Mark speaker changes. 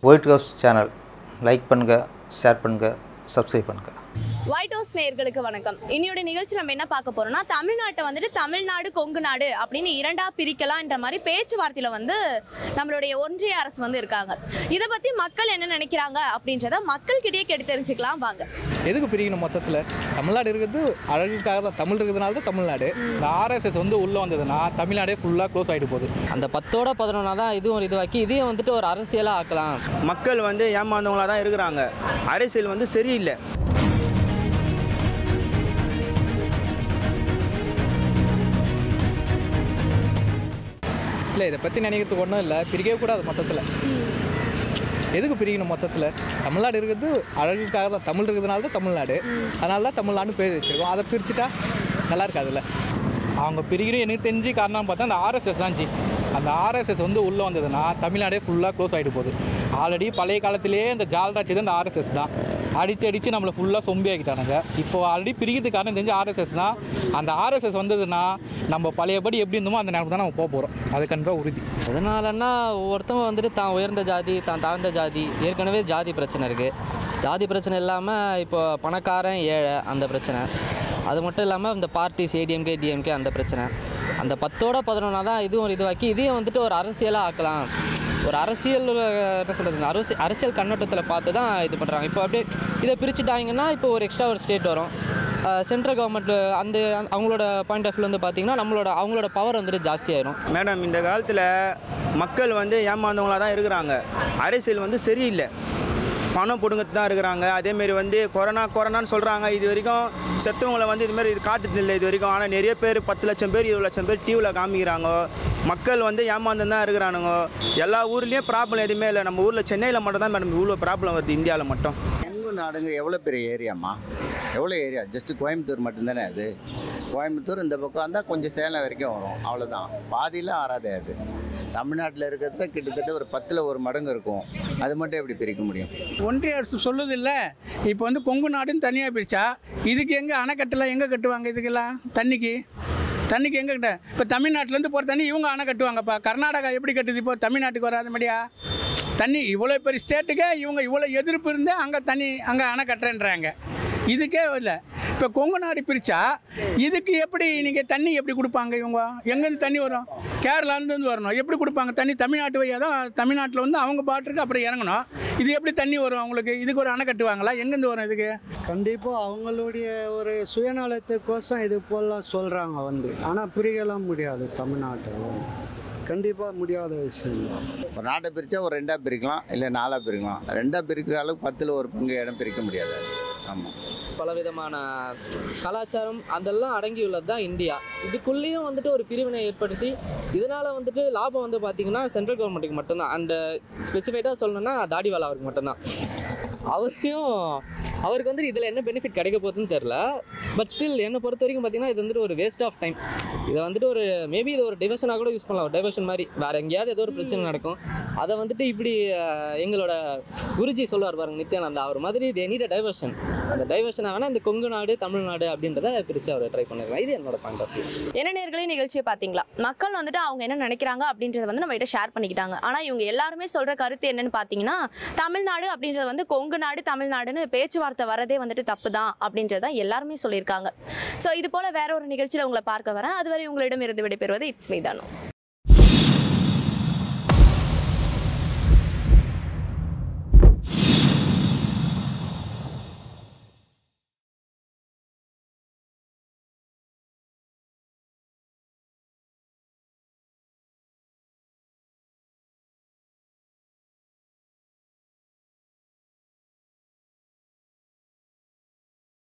Speaker 1: white house channel like பண்ணுங்கள் share பண்ணுங்கள் subscribe பண்ணுங்கள்
Speaker 2: ஒயிட் ஹவுஸ் நேயர்களுக்கு வணக்கம் இன்னையோட நிகழ்ச்சி நம்ம என்ன பார்க்க போறோம்னா தமிழ்நாட்டை வந்துட்டு தமிழ்நாடு கொங்கு நாடு அப்படின்னு இரண்டா பிரிக்கலாம்ன்ற மாதிரி பேச்சுவார்த்தையில வந்து நம்மளுடைய ஒன்றிய அரசு வந்து இருக்காங்க இதை பத்தி மக்கள் என்ன நினைக்கிறாங்க அப்படின்றத மக்கள்கிட்டயே கேட்டு தெரிஞ்சுக்கலாம் வாங்க
Speaker 3: எதுக்கு பிரிக்கணும் மொத்தத்தில் தமிழ்நாடு இருக்கிறது அழகுக்காக தான் தமிழ் இருக்கிறதுனால தான் தமிழ்நாடு இந்த ஆர்எஸ்எஸ் வந்து உள்ளே வந்ததுன்னா தமிழ்நாடே ஃபுல்லாக க்ளோஸ் ஆகிட்டு போகுது
Speaker 4: அந்த பத்தோட பதினொன்னா தான் இதுவும் ஒரு இதுவாக்கி இதையும் வந்துட்டு ஒரு அரசியலாக ஆக்கலாம்
Speaker 5: மக்கள் வந்து ஏமாந்தவங்களாக தான் இருக்கிறாங்க அரசியல் வந்து சரியில்லை
Speaker 3: இல்லை இதை பற்றி நினைக்கிறதுக்கு ஒன்றும் இல்லை பிரிக்கவே கூடாது மொத்தத்தில் எதுக்கு பிரிக்கணும் மொத்தத்தில் தமிழ்நாடு இருக்கிறது அழகுக்காக தான் தமிழ் இருக்கிறதுனால தான் தமிழ்நாடு அதனால தான் தமிழ்நாடு பேர் வச்சிருக்கோம் அதை பிரிச்சுட்டா நல்லா இருக்காதுல்ல அவங்க பிரிக்கணும் எனக்கு தெரிஞ்சு காரணம் பார்த்தா அந்த ஆர்எஸ்எஸ் தான் ஜி அந்த ஆர்எஸ்எஸ் வந்து உள்ளே வந்ததுன்னா தமிழ்நாடே ஃபுல்லாக க்ளோஸ் ஆகிட்டு போகுது ஆல்ரெடி பழைய காலத்திலேயே இந்த ஜால்ராட்சி தான் இந்த ஆர்எஸ்எஸ் தான் அடித்து அடித்து நம்மளை ஃபுல்லாக சொம்பி ஆக்கிட்டானுங்க இப்போ ஆல்ரெடி பிரிக்கிறதுக்கு காரணம் தெரிஞ்சு ஆர்எஸ்எஸ் தான் அந்த ஆர்எஸ்எஸ் வந்ததுன்னா நம்ம பழையபடி எப்படி இருந்தோமோ அந்த நேரத்தில் தான் நம்ம போக போகிறோம் அது கண்டிப்பாக உறுதி
Speaker 4: எதனாலன்னா ஒவ்வொருத்தவங்க வந்துட்டு தான் உயர்ந்த ஜாதி தான் தாழ்ந்த ஜாதி ஏற்கனவே ஜாதி பிரச்சனை இருக்குது ஜாதி பிரச்சனை இல்லாமல் இப்போ பணக்காரன் ஏழை அந்த பிரச்சனை அது மட்டும் இல்லாமல் இந்த பார்ட்டிஸ் ஏடிஎம்கே டிஎம்கே அந்த பிரச்சனை அந்த பத்தோட பதினொன்னா தான் இதுவும் ஒரு இதுவாக்கி இதையும் வந்துட்டு ஒரு அரசியலாக ஆக்கலாம் ஒரு அரசியல் அஹ், என்ன சொல்கிறது அரசியல் அரசியல் கண்ணோட்டத்தில் பார்த்து தான் இது பண்ணுறாங்க இப்போ அப்படியே இதை பிரிச்சுட்டாங்கன்னா இப்போ ஒரு எக்ஸ்ட்ரா ஒரு ஸ்டேட் வரும் சென்ட்ரல் கவர்மெண்ட் அந்த அவங்களோட பாயிண்ட் ஆஃப் வியூ வந்து பார்த்தீங்கன்னா நம்மளோட அவங்களோட பவர் வந்துட்டு ஜாஸ்தியாயிரும்
Speaker 5: மேடம் இந்த காலத்தில் மக்கள் வந்து ஏமாந்தவங்களாக தான் இருக்கிறாங்க அரசியல் வந்து சரியில்லை பணம் பிடுங்கத்து தான் இருக்கிறாங்க அதேமாரி வந்து கொரோனா கொரோனான்னு சொல்கிறாங்க இது வரைக்கும் செத்தவங்களை வந்து இதுமாரி இது காட்டுறது இல்லை இது வரைக்கும் ஆனால் நிறைய பேர் பத்து லட்சம் பேர் இருபது லட்சம் பேர் டிவியில் காமிக்கிறாங்க மக்கள் வந்து ஏமாந்து தான் இருக்கிறானுங்க எல்லா ஊர்லேயும் ப்ராப்ளம் எதுவுமே இல்லை நம்ம ஊரில் சென்னையில் மட்டும் தான் மேடம் இவ்வளோ ப்ராப்ளம் வருது இந்தியாவில் மட்டும்
Speaker 6: கொங்கு நாடுங்க எவ்வளோ பெரிய ஏரியாம்மா எவ்வளோ ஏரியா ஜஸ்ட்டு கோயம்புத்தூர் மட்டும்தானே அது கோயம்புத்தூர் இந்த பக்கம் வந்தால் கொஞ்சம் சேலம் வரைக்கும் வரும் அவ்வளோதான் பாதியில் ஆறாதே அது தமிழ்நாட்டில் இருக்கிறதுல கிட்டத்தட்ட ஒரு பத்தில் ஒரு மடங்கு இருக்கும் அது மட்டும் எப்படி பிரிக்க முடியும்
Speaker 7: ஒன்றிய அரசு சொல்லுது இல்லை இப்போ வந்து கொங்கு நாடுன்னு தனியாக பிரித்தா இதுக்கு எங்கே அணைக்கட்டெல்லாம் எங்கே கட்டுவாங்க இதுக்கெல்லாம் தண்ணிக்கு தண்ணிக்கு எங்கே கட்ட இப்போ தமிழ்நாட்டிலேருந்து போகிற தண்ணி இவங்க அணை கட்டுவாங்கப்பா கர்நாடகா எப்படி கட்டுது இப்போ தமிழ்நாட்டுக்கு வராத மாதிரியா தண்ணி இவ்வளோ பெரிய ஸ்டேட்டுக்கே இவங்க இவ்வளோ எதிர்ப்பு இருந்து அங்கே தண்ணி அங்கே அணை கட்டுறேன்றாங்க இதுக்கே இல்லை இப்போ கொங்கு நாடு பிரித்தா இதுக்கு எப்படி நீங்கள் தண்ணி எப்படி கொடுப்பாங்க இவங்க எங்கேருந்து தண்ணி வரும் கேரளாலேருந்து வரணும் எப்படி கொடுப்பாங்க தண்ணி தமிழ்நாட்டு வழியாக தான் தமிழ்நாட்டில் வந்து அவங்க பாட்டுக்கு அப்புறம் இறங்கணும் இது எப்படி தண்ணி வரும் அவங்களுக்கு இதுக்கு ஒரு அணை கட்டுவாங்களா எங்கேருந்து வரும் இதுக்கு
Speaker 8: கண்டிப்பாக அவங்களுடைய ஒரு சுயநலத்துக்கோசம் இது போலாம் சொல்கிறாங்க வந்து ஆனால் பிரிக்கலாம் முடியாது தமிழ்நாட்டில் கண்டிப்பாக முடியாத விஷயம் தான்
Speaker 6: ஒரு நாட்டை பிரித்தா ஒரு ரெண்டாக பிரிக்கலாம் இல்லை நாலாக பிரிக்கலாம் ரெண்டாக பிரிக்கிற அளவுக்கு பத்தில் ஒரு பங்கு இடம் பிரிக்க முடியாது ஆமாம்
Speaker 4: பலவிதமான கலாச்சாரம் அதெல்லாம் அடங்கியுள்ளது தான் இந்தியா இதுக்குள்ளேயும் வந்துட்டு ஒரு பிரிவினை ஏற்படுத்தி இதனால் வந்துட்டு லாபம் வந்து பார்த்திங்கன்னா சென்ட்ரல் கவர்மெண்ட்டுக்கு மட்டும்தான் அந்த ஸ்பெசிஃபைட்டாக சொல்லணும்னா தாடிவாலா அவருக்கு மட்டும்தான் அவரையும் அவருக்கு வந்து இதில் என்ன பெனிஃபிட் கிடைக்க போகுதுன்னு தெரில பட் ஸ்டில் என்னை பொறுத்த வரைக்கும் பார்த்தீங்கன்னா இது வந்துட்டு ஒரு வேஸ்ட் ஆஃப் டைம் இதை வந்துட்டு ஒரு மேபி இது ஒரு டைவர்ஷனாக கூட யூஸ் பண்ணலாம் ஒரு டைவர்ஷன் மாதிரி வேறு எங்கேயாவது ஏதோ ஒரு பிரச்சனை நடக்கும் அதை வந்துட்டு இப்படி அஹ், எங்களோட குருஜி சொல்லுவார் பாருங்க நித்யானந்தா அவர் மாதிரி தே நீட் டைவர்ஷன் அந்த டைவர்ஷனை வேணால் இந்த கொங்கு நாடு தமிழ்நாடு அப்படின்றத பிரித்து அவர் ட்ரை பண்ணிருக்காங்க இது என்னோட பாயிண்ட் ஆஃப் வியூ
Speaker 2: என்ன நேர்களே நிகழ்ச்சியை பார்த்தீங்களா மக்கள் வந்துட்டு அவங்க என்ன நினைக்கிறாங்க அப்படின்றத வந்து நம்ம கிட்ட ஷேர் பண்ணிக்கிட்டாங்க ஆனால் இவங்க எல்லாருமே சொல்கிற கருத்து என்னன்னு பார்த்தீங்கன்னா தமிழ்நாடு அப்படின்றது வந்து கொங்கு நாடு தமிழ்நாடுன்னு பேச்சுவார்த்தை வரதே வந்துட்டு தப்பு தான் அப்படின்றத எல்லாருமே சொல்லியிருக்காங்க ஸோ இது போல் வேற ஒரு நிகழ்ச்சியில் உங்களை பார்க்க வரேன் அதுவரை உங்களிடம் இருந்து விடைபெறுவது இட்ஸ் மீதானோ